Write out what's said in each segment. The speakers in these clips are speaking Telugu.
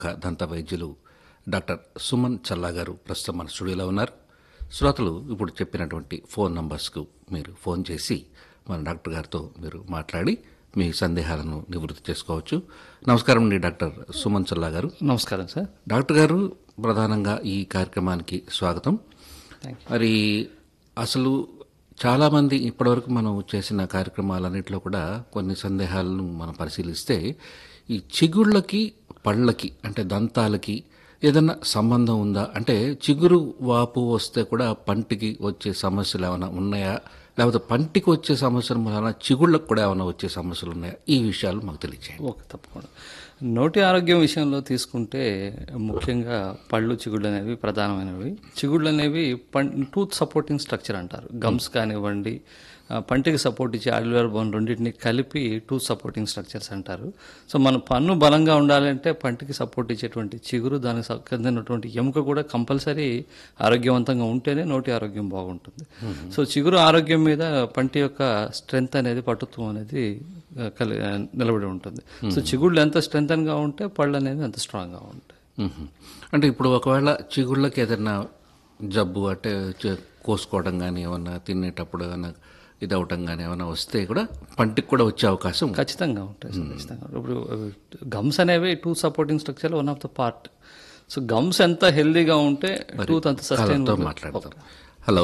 క- దంత వైద్యులు డాక్టర్ సుమన్ చల్లా గారు ప్రస్తుతం మన స్టూడియోలో ఉన్నారు శ్రోతలు ఇప్పుడు చెప్పినటువంటి ఫోన్ నంబర్స్కు మీరు ఫోన్ చేసి మన డాక్టర్ గారితో మీరు మాట్లాడి మీ సందేహాలను నివృత్తి చేసుకోవచ్చు నమస్కారం అండి డాక్టర్ సుమన్ చల్లా గారు నమస్కారం సార్ డాక్టర్ గారు ప్రధానంగా ఈ కార్యక్రమానికి స్వాగతం థ్యాంక్ మరి అసలు చాలామంది ఇప్పటివరకు మనం చేసిన కార్యక్రమాలన్నింటిలో కూడా కొన్ని సందేహాలను మనం పరిశీలిస్తే ఈ చిగుళ్ళకి పళ్ళకి అంటే దంతాలకి ఏదన్నా సంబంధం ఉందా అంటే చిగురు వాపు వస్తే కూడా పంటికి వచ్చే సమస్యలు ఏమైనా ఉన్నాయా లేకపోతే పంటికి వచ్చే సమస్యల వలన చిగుళ్ళకు కూడా ఏమైనా వచ్చే సమస్యలు ఉన్నాయా ఈ విషయాలు మాకు తెలియచేయండి ఓకే తప్పకుండా నోటి ఆరోగ్యం విషయంలో తీసుకుంటే ముఖ్యంగా పళ్ళు చిగుళ్ళు అనేవి ప్రధానమైనవి చిగుళ్ళు అనేవి పం టూత్ సపోర్టింగ్ స్ట్రక్చర్ అంటారు గమ్స్ కానివ్వండి ఆ, పంటికి సపోర్ట్ ఇచ్చే ఆల్వేర్ బోన్ రెండింటిని కలిపి టూత్ సపోర్టింగ్ స్ట్రక్చర్స్ అంటారు సో మన పన్ను బలంగా ఉండాలంటే పంటికి సపోర్ట్ ఇచ్చేటువంటి చిగురు దానికి సంబంధించినటువంటి ఎముక కూడా కంపల్సరీ ఆరోగ్యవంతంగా ఉంటేనే నోటి ఆరోగ్యం బాగుంటుంది సో చిగురు ఆరోగ్యం మీద పంటి యొక్క స్ట్రెంగ్త్ అనేది పటుత్వం అనేది ఆ, కలి ఆ, నిలబడి ఉంటుంది సో చిగుళ్ళు ఎంత స్ట్రెంగ్తన్గా ఉంటే పళ్ళు అనేవి అంత స్ట్రాంగ్గా ఉంటాయి మ్మ్. అంటే ఇప్పుడు ఒకవేళ చిగుళ్ళకి ఏదైనా జబ్బు అంటే చ- కోసుకోవడం కానీ ఏమన్నా తినేటప్పుడు ఏమన్నా ఇది అవటం కానీ ఏమైనా వస్తే కూడా పంటికి కూడా వచ్చే అవకాశం ఉంది. ఖచ్చితంగా ఉంటాయి సార్ ఖచ్చితంగా ఇప్పుడు గమ్స్ అనేవి two supporting structure one of the part so gums ఎంత హెల్దీగా ఉంటే టూత్ అంత సస్టైన్ కాలర్తో మాట్లాడతారు హలో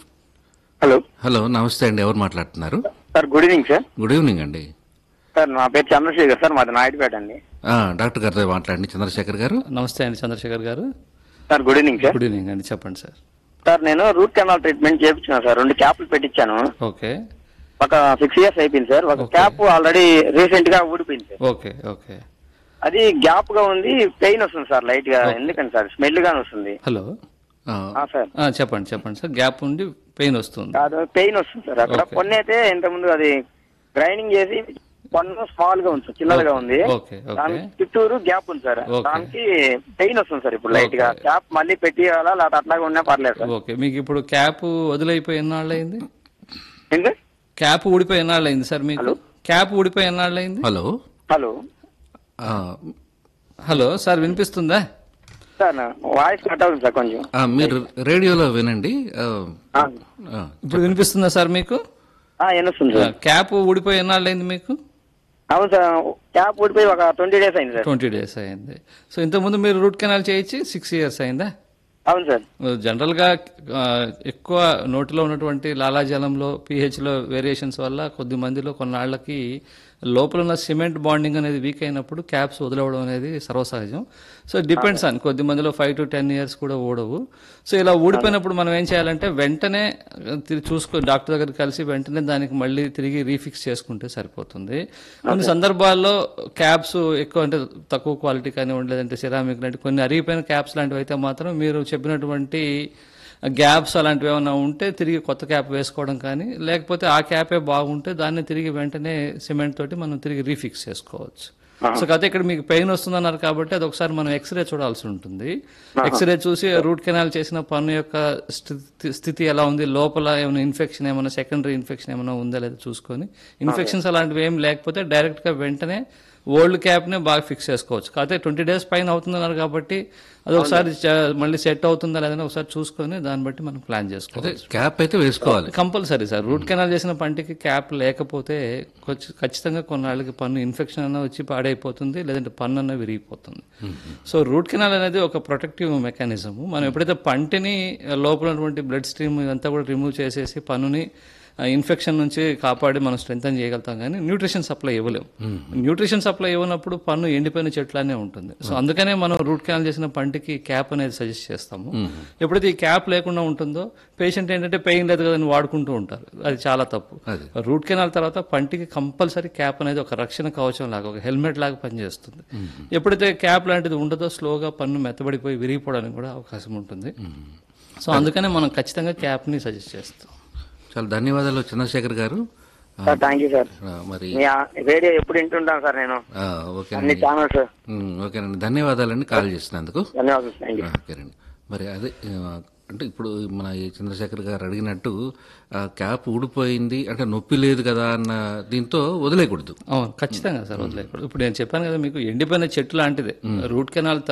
హలో హలో నమస్తే అండి ఎవరు మాట్లాడుతున్నారు sir good evening sir good evening అండి సార్ నా పేరు చంద్రశేఖర్ సార్ మాది నాయుడుపేట అండి ఆ, డాక్టర్ గారితో మాట్లాడండి చంద్రశేఖర్ గారు నమస్తే అండి చంద్రశేఖర్ గారు sir good evening sir good evening అండి చెప్పండి సార్ సార్ నేను రూట్ కెనాల్ ట్రీట్మెంట్ చేయించాను సార్ రెండు క్యాప్లు పెట్టించాను ఓకే ఒక సిక్స్ ఇయర్స్ అయిపోయింది సార్ ఒక క్యాప్ ఆల్రెడీ రీసెంట్ గా ఊడిపోయింది సార్ ఓకే ఓకే అది గ్యాప్ గా ఉంది పెయిన్ వస్తుంది సార్ లైట్ గా ఎందుకని సార్ స్మెల్ గానే వస్తుంది హలో ఆ, ఆ, సార్ ఆ, చెప్పండి చెప్పండి సార్ గ్యాప్ ఉండి పెయిన్ వస్తుంది కాదు పెయిన్ వస్తుంది సార్ అక్కడ Okay. పొన్ను అయితే ఇంత ముందు అది గ్రైండింగ్ చేసి పొన్ను స్మాల్ గా ఉంది సార్ చిన్నదిగా ఉంది ఓకే ఓకే దానికి చుట్టూరు గ్యాప్ ఉంది సార్ Okay. దానికి పెయిన్ వస్తుంది సార్ ఇప్పుడు లైట్ గా Okay. క్యాప్ మళ్ళీ పెట్టియాలా లేకపోతే అట్లాగే ఉన్నా పర్లేదు సార్ ఓకే మీకు ఇప్పుడు క్యాప్ వదిలైపోయి ఎన్నాళ్ళు అయింది ఏంటి క్యాప్ ఊడిపోయి ఎన్నాళ్ళు అయింది సార్ మీకు క్యాప్ ఊడిపోయి ఎన్నాళ్ళు అయింది హలో హలో ఆ, హలో సార్ వినిపిస్తుందా సార్ నా వాయిస్ కట్ అవుతుంది సార్ కొంచెం ఆ, మీరు రేడియోలో వినండి ఆ, ఆ, ఆ, ఇప్పుడు వినిపిస్తుందా సార్ మీకు ఆ, ఎన్నొస్తుంది సార్ క్యాప్ ఊడిపోయి ఎన్నాళ్ళు అయింది మీకు అవును సార్ క్యాప్ ఊడిపోయి ఒక ట్వంటీ డేస్ అయింది సార్ ట్వంటీ డేస్ అయింది సో ఇంతకుముందు మీరు రూట్ కెనాల్ చేయించి సిక్స్ ఇయర్స్ అయిందా అవును సార్ జనరల్గా ఆ, ఎక్కువ నోటిలో ఉన్నటువంటి లాలాజలంలో పీహెచ్లో వేరియేషన్స్ వల్ల కొద్ది మందిలో కొన్నాళ్ళకి లోపల ఉన్న సిమెంట్ బాండింగ్ అనేది వీక్ అయినప్పుడు క్యాప్స్ వదిలవడం అనేది సర్వసహజం సో డిపెండ్స్ ఆన్ కొద్ది మందిలో ఫైవ్ టు టెన్ ఇయర్స్ కూడా ఊడవు సో ఇలా ఊడిపోయినప్పుడు మనం ఏం చేయాలంటే వెంటనే తిరిగి చూసుకో డాక్టర్ దగ్గరికి కలిసి వెంటనే దానికి మళ్ళీ తిరిగి రీఫిక్స్ చేసుకుంటే సరిపోతుంది కొన్ని సందర్భాల్లో క్యాప్స్ ఎక్కువ అంటే తక్కువ క్వాలిటీ కానివ్వండి లేదంటే సిరామిక్ లాంటి కొన్ని అరిగిపోయిన క్యాప్స్ లాంటివి అయితే మాత్రం మీరు చెప్పినటువంటి గ్యాప్స్ అలాంటివి ఏమైనా ఉంటే తిరిగి కొత్త క్యాప్ వేసుకోవడం కానీ లేకపోతే ఆ క్యాపే బాగుంటే దాన్ని తిరిగి వెంటనే సిమెంట్ తోటి మనం తిరిగి రీఫిక్స్ చేసుకోవచ్చు సో కాకపోతే ఇక్కడ మీకు పెయిన్ వస్తుందన్నారు కాబట్టి అది ఒకసారి మనం ఎక్స్రే చూడాల్సి ఉంటుంది ఎక్స్రే చూసి రూట్ కెనాల్ చేసిన పన్ను యొక్క స్థితి స్థితి ఎలా ఉంది లోపల ఏమైనా ఇన్ఫెక్షన్ ఏమైనా సెకండరీ ఇన్ఫెక్షన్ ఏమైనా ఉందా లేదా చూసుకొని ఇన్ఫెక్షన్స్ అలాంటివి ఏం లేకపోతే డైరెక్ట్గా వెంటనే ఓల్డ్ క్యాప్నే బాగా ఫిక్స్ చేసుకోవచ్చు కాకపోతే ట్వంటీ డేస్ పైన అవుతుందన్నారు కాబట్టి అది ఒకసారి చ- మళ్ళీ సెట్ అవుతుందా లేదని ఒకసారి చూసుకొని దాన్ని బట్టి మనం ప్లాన్ చేసుకోవాలి అదే క్యాప్ అయితే వేసుకోవాలి కంపల్సరీ సార్ రూట్ కెనాల్ చేసిన పంటికి క్యాప్ లేకపోతే కొంచెం ఖచ్చితంగా కొన్నాళ్ళకి పన్ను ఇన్ఫెక్షన్ అన్న వచ్చి పాడైపోతుంది లేదంటే పన్ను అన్న విరిగిపోతుంది సో రూట్ కెనాల్ అనేది ఒక ప్రొటెక్టివ్ మెకానిజం మనం ఎప్పుడైతే పంటిని లోపల ఉన్నటువంటి బ్లడ్ స్ట్రీమ్ ఇదంతా కూడా రిమూవ్ చేసేసి పన్నుని ఇన్ఫెక్షన్ నుంచి కాపాడి మనం స్ట్రెంగ్ చేయగలుగుతాం కానీ న్యూట్రిషన్ సప్లై ఇవ్వలేము న్యూట్రిషన్ సప్లై ఇవ్వనప్పుడు పన్ను ఎండిపోయిన చెట్లానే ఉంటుంది సో అందుకనే మనం రూట్ కెనాల్ చేసిన పంటికి క్యాప్ అనేది సజెస్ట్ చేస్తాము ఎప్పుడైతే ఈ క్యాప్ లేకుండా ఉంటుందో పేషెంట్ ఏంటంటే పెయిన్ లేదు కదని వాడుకుంటూ ఉంటారు అది చాలా తప్పు అది. రూట్ కెనాల్ తర్వాత పంటికి కంపల్సరీ క్యాప్ అనేది ఒక రక్షణ కవచం లాగా ఒక హెల్మెట్ లాగా పనిచేస్తుంది ఎప్పుడైతే క్యాప్ లాంటిది ఉండదో స్లోగా పన్ను మెత్తబడిపోయి విరిగిపోవడానికి కూడా అవకాశం ఉంటుంది సో అందుకనే మనం ఖచ్చితంగా క్యాప్ని సజెస్ట్ చేస్తాం చాలా ధన్యవాదాలు చంద్రశేఖర్ గారు ఆ, సార్ థ్యాంక్ యూ సార్ ఆ, మరి మీ ఆ- రేడియో ఎప్పుడు వింటుంటాను సార్ నేను ఆ, అన్ని ఓకేనండి ఛానల్స్ ఉమ్, ఓకేనండి ధన్యవాదాలండి కాల్ చేసినందుకు ధన్యవాదాలు థ్యాంక్ యూ ఓకేనండి మరి అదే ఆ, అంటే ఇప్పుడు మన ఈ చంద్రశేఖర్ గారు అడిగినట్టు ఆ క్యాప్ ఊడిపోయింది అంటే నొప్పి లేదు కదా అన్న దీంతో వదిలేయకూడదు అవును ఖచ్చితంగా సార్ వదిలేయకూడదు ఇప్పుడు నేను చెప్పాను కదా మీకు ఎండిపోయిన చెట్టు లాంటిదే రూట్ కెనాల్